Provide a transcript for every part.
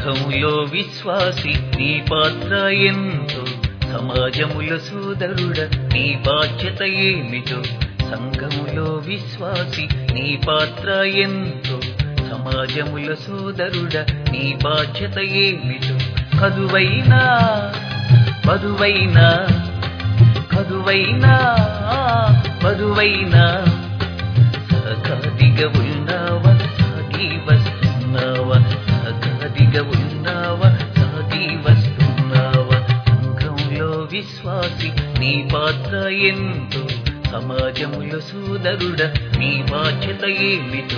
సంఘములో విశ్వాసి నీ పాత్ర ఎంతో సమాజములో సోదరుడ నీ బాధ్యత ఏమిటో సంఘములో విశ్వాసి నీ పాత్ర ఎంతో సమాజములో సోదరుడ నీ బాధ్యత ఏమిటో కదువైనా బదువైనా కదువైనా బదువైనా సహకాదిగా ఉన్నావా సాగి వస్తున్నావా సహకాదిగా ఉన్నావా సాగి వస్తున్నావా సంఘంలో విశ్వాసి నీ పాత్ర ఎంతో సమాజములో సోదరుడ నీ బాధ్యత ఏమిటో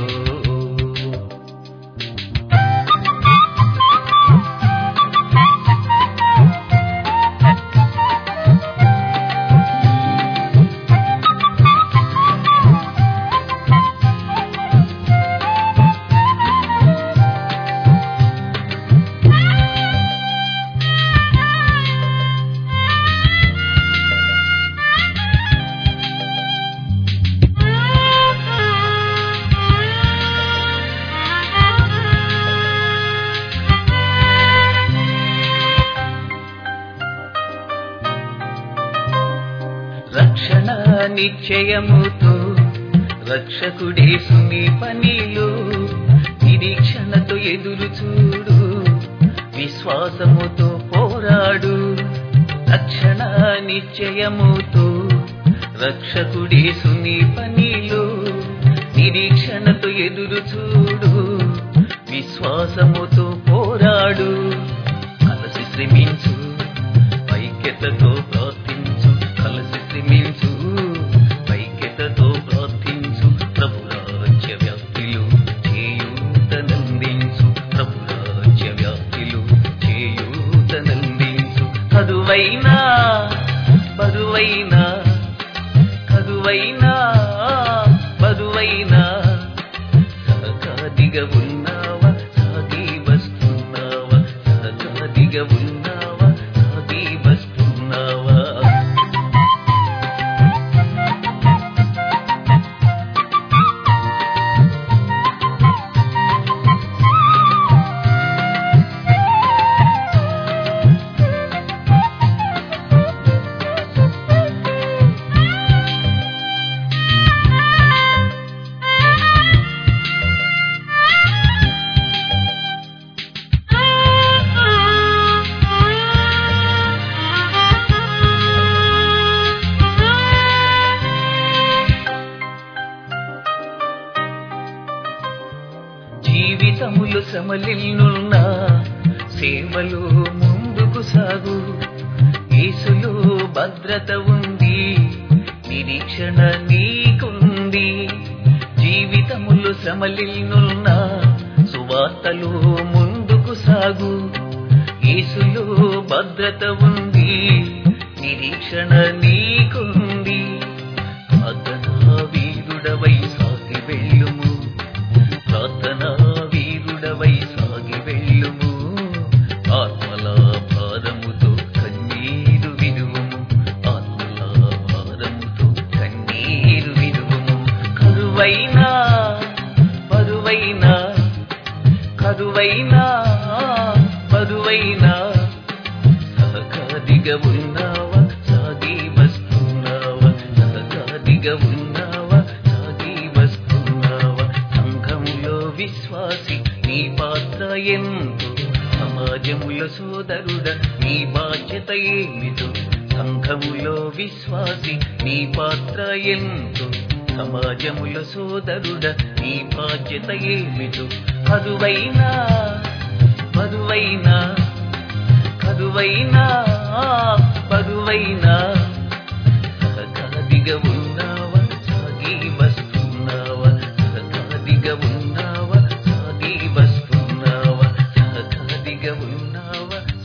రక్షణ నిశ్చయముతో రక్షకుడేసు నీ పనిలో నిరీక్షణతో ఎదురు చూడు విశ్వాసముతో పోరాడు రక్షణ నిశ్చయముతో రక్షకుడేసు నీ పనిలో నిరీక్షణతో ఎదురు చూడు విశ్వాసముతో పోరాడు కలసి శ్రమించు ఐక్యతతో ప్రార్థించు కలసి శ్రమించు ఐక్యతతో ప్రార్థించు ప్రభురాజ్య వ్యాప్తిలో చేయూతనందించు ప్రభురాజ్య వ్యాప్తిలో చేయూతనందించు కదువైనా బరువైనా కదువైనా బరువైనా సహకాదిగా ఉన్నావా సాగి వస్తున్నావా సహకాదిగా ఉన్నావా సాగి వస్తున్నావా జీవితములు సమలిల్నున్న సేవలు ముందుకు సాగు యేసులో భద్రత ఉంది నిరీక్షణ నీకుంది జీవితములు శ్రమలిల్నున్న సువార్తలు ముందుకు సాగు యేసులో భద్రత ఉంది నిరీక్షణ నీకుంది ప్రార్థనా వీరుడవై సాగి వెళ్ళుము ప్రార్థనా వీరుడవై సాగి వెళ్ళుము ఆత్మల భారముతో కన్నీరు విడువుము ఆత్మల భారముతో కన్నీరు విడువుము కరువైనా పరువైనా కరువైనా పరువైనా సహకాదిగా ఉన్నావా సాగి వస్తున్నావా సహకాదిగా ఉన్నావా సాగి వస్తున్నావా సంఘములో విశ్వాసి నీ పాత్ర ఎంతో సమాజములో సోదరుడ నీ బాధ్యత ఏమిటో సంఘములో విశ్వాసి నీ పాత్ర ఎంతో సమాజములో సోదరుడ నీ బాధ్యత ఏమిటో కదువైనా పదువైనా కదువైనా పదువైనా సహకాదిగా ఉన్నావా సాగి వస్తున్నావా సహకాదిగా ఉన్నావా సాగి వస్తున్నావా సహకాదిగా ఉన్నావా